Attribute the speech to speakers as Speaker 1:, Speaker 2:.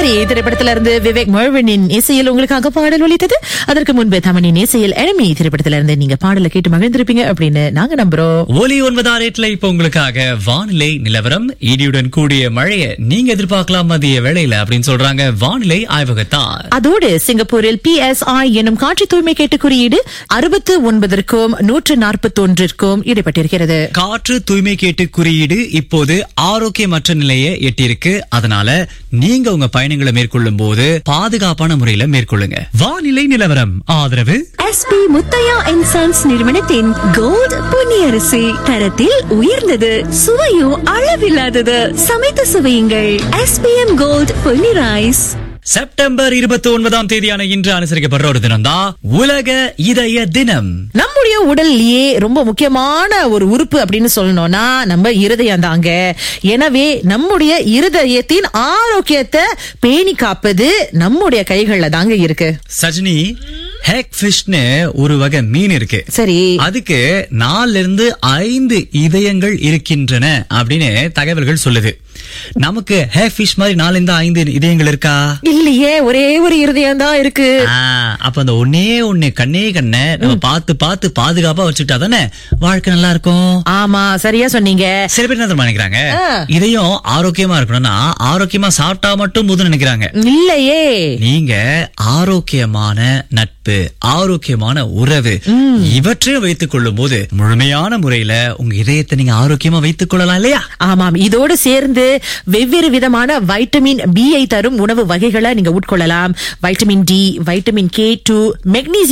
Speaker 1: ஆசை திரைப்படத்துல இருந்து விவேக் மர்வனின் இசையில் உங்களுக்காக பாடல் ஒலித்தது அதற்கு முன்பு தமனின் இசையில் எனமி திரைப்படத்துல இருந்து நீங்க பாடலை கேட்டு மகிழ்ந்திருப்பீங்க அப்படின்னு நாங்க நம்புறோம்
Speaker 2: ஒலி ஒன்பதாம் ரேட்ல இப்ப உங்களுக்காக வானிலை நிலவரம் இடியுடன் கூடிய மழையை நீங்க எதிர்பார்க்கலாம் மதிய வேளையில அப்படின்னு சொல்றாங்க வானிலை ஆய்வகத்தார்
Speaker 1: அதோடு சிங்கப்பூரில் பிஎஸ்ஐ எனும் காற்று தூய்மை கேட்டு குறியீடு அறுபத்து ஒன்பதற்கும் நூற்று நாற்பத்தி ஒன்றிற்கும் இடைப்பட்டிருக்கிறது
Speaker 2: காற்று தூய்மை கேட்டு குறியீடு இப்போது ஆரோக்கியமற்ற நிலையை எட்டியிருக்கு அதனால நீங்க உங்க பயணங்களை மேற்கொள்ளும் போது பாதுகாப்பான முறையில மேற்கொள்ளுங்க வானிலை நிலவரம் ஆதரவு
Speaker 3: எஸ்பி முத்தையா அண்ட் சன்ஸ் நிறுவனத்தின் கோல்ட் பொன்னியரிசி தரத்தில் உயர்ந்தது சுவையும் அளவில்லாதது சமைத்து சுவையுங்கள் SPM gold Ponni rice
Speaker 2: September இருபத்தி ஒன்பதாம் தேதியான இன்று அனுசரிக்கப்படுற ஒரு தினம் தான் உலக இதய தினம்
Speaker 1: நம்முடைய உடல்லயே ரொம்ப முக்கியமான ஒரு உறுப்பு அப்படின்னு சொல்லணும்னா நம்ம இருதயம் தாங்க எனவே நம்முடைய இருதயத்தின் ஆரோக்கியத்தை பேணி காப்பது நம்முடைய கைகள்ல தாங்க இருக்கு
Speaker 2: சஜினி ஹேக் ஃபிஷ்னு ஒரு வகை மீன் இருக்கு
Speaker 1: சரி
Speaker 2: அதுக்கு நாலுல இருந்து ஐந்து இதயங்கள் இருக்கின்றன அப்படின்னு தகவல்கள் சொல்லுது நமக்கு ஹே ஃபிஷ் மாதிரி நாலு ஐந்து இதயங்கள் இருக்கா
Speaker 1: இல்லையே ஒரே ஒரு இருதயம் தான் இருக்கு
Speaker 2: ஆ, அப்ப அந்த ஒன்னே ஒண்ணு கண்ணே கண்ண நம்ம பார்த்து பார்த்து பாதுகாப்பா வச்சுக்கிட்டா தானே வாழ்க்கை நல்லா இருக்கும்
Speaker 1: ஆமா சரியா சொன்னீங்க
Speaker 2: சில பேர் என்ன தெரியுமா நினைக்கிறாங்க
Speaker 1: ஆ.
Speaker 2: இதயம் ஆரோக்கியமா இருக்கணும்னா ஆரோக்கியமா சாப்பிட்டா மட்டும் போதும்னு நினைக்கிறாங்க
Speaker 1: இல்லையே
Speaker 2: நீங்க ஆரோக்கியமான நட்பு ஆரோக்கியமான உறவு இவற்றையும் வைத்துக் கொள்ளும் போது முழுமையான முறையில உங்க இதயத்தை நீங்க ஆரோக்கியமா வைத்துக் கொள்ளலாம் இல்லையா
Speaker 1: ஆமாம் இதோடு சேர்ந்து வெவ்வேறு விதமான வைட்டமின் பி ஐ தரும் உணவு வகைகளை நீங்க உட்கொள்ளலாம் vitamin D vitamin K two magnesium